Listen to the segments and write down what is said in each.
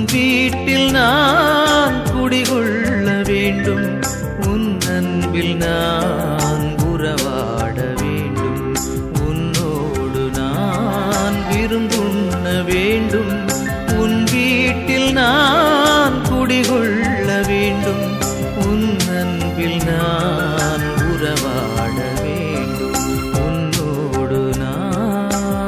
வீட்டில் நான் குடிகொள்ள வேண்டும் உன் அன்பில் நான் உறவாட வேண்டும் உன்னோடு நான் விருந்துண்ண வேண்டும் உன் வீட்டில் நான் குடிகொள்ள வேண்டும் உன் அன்பில் நான் உறவாட வேண்டும் உன்னோடு நான்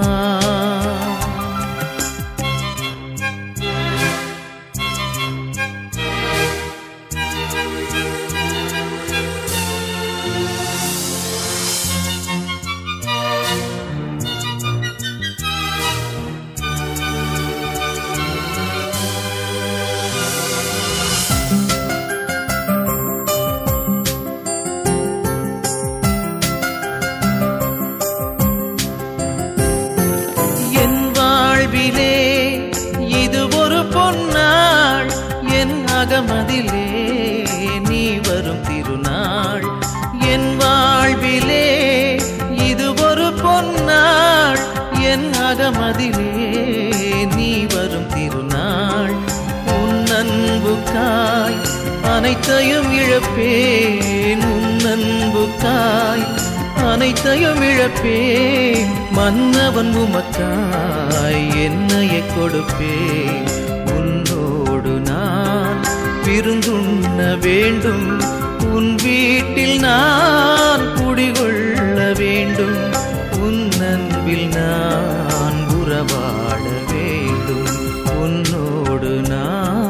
என் வாழ்விலே இது ஒரு பொன்னாள் என் அகமதிலே நீ வரும் திருநாள் என் வாழ்விலே இது ஒரு பொன்னாள் என் அகமதிலே நீ வரும் திருநாள் உன் அன்புக்காய் அனைத்தையும் இழப்பேன் உன் அன்புக்காய் அனைத்தையும் இழப்பேன் மன்னவன் உமக்காய் என்னையை கொடுப்பேன் உன்னோடு நான் விருந்துண்ண வேண்டும் உன் வீட்டில் நான் குடிகொள்ள வேண்டும் உன் அன்பில் நான் உறவாட வேண்டும் உன்னோடு நான்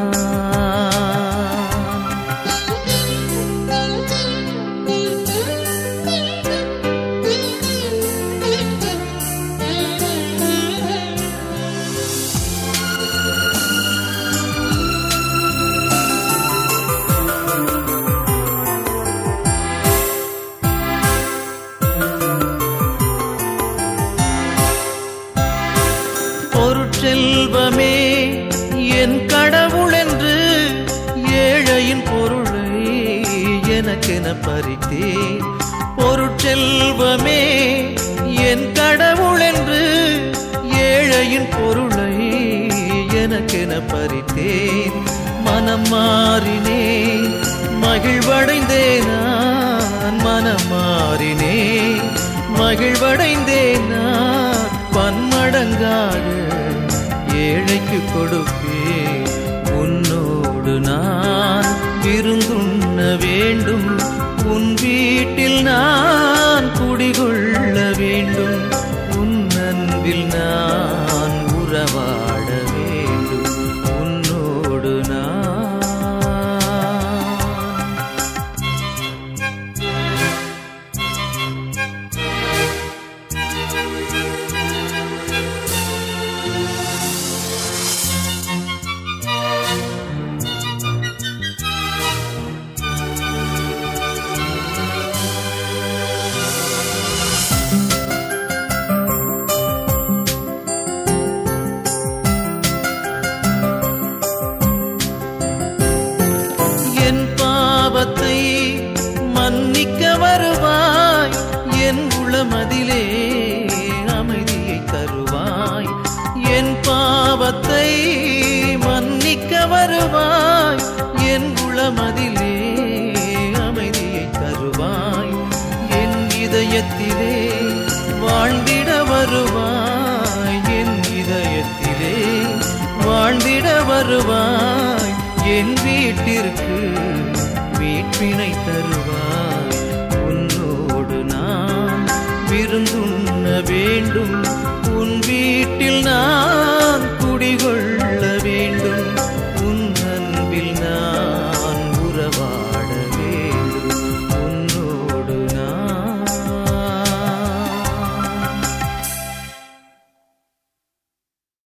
பொருட்செல்வமே என் கடவுள் என்று ஏழையின் பொருளை எனக்கென பறித்தேன் பொருட்செல்வமே என் கடவுள் என்று ஏழையின் பொருளை எனக்கென பறித்தேன் மனம் மாறினேன் மகிழ்வடைந்தேன் நான் மனம் மாறினேன் மகிழ்வடைந்தேன் நான் பன்மடங்காக ஏழைக்கு கொடுப்பேன் உன்னோடு நான் விருந்துண்ண வேண்டும் உன் வீட்டில் நான் குடிகொள்ள வேண்டும் உன் அன்பில் நான் உறவாட வேண்டும் உன்னோடு நான் என் பாவத்தை மன்னிக்க வருவாய் என் உளமதிலே அமைதியை தருவாய் என் பாவத்தை மன்னிக்க வருவாய் என் உளமதிலே அமைதியை தருவாய் என் இதயத்திலே வாழ்ந்திட வருவாய் என் இதயத்திலே வாழ்ந்திட வருவாய் என் வீட்டிற்கு மீட்பினை தருவாய் உன்னோடு நான் விருந்துண்ண வேண்டும்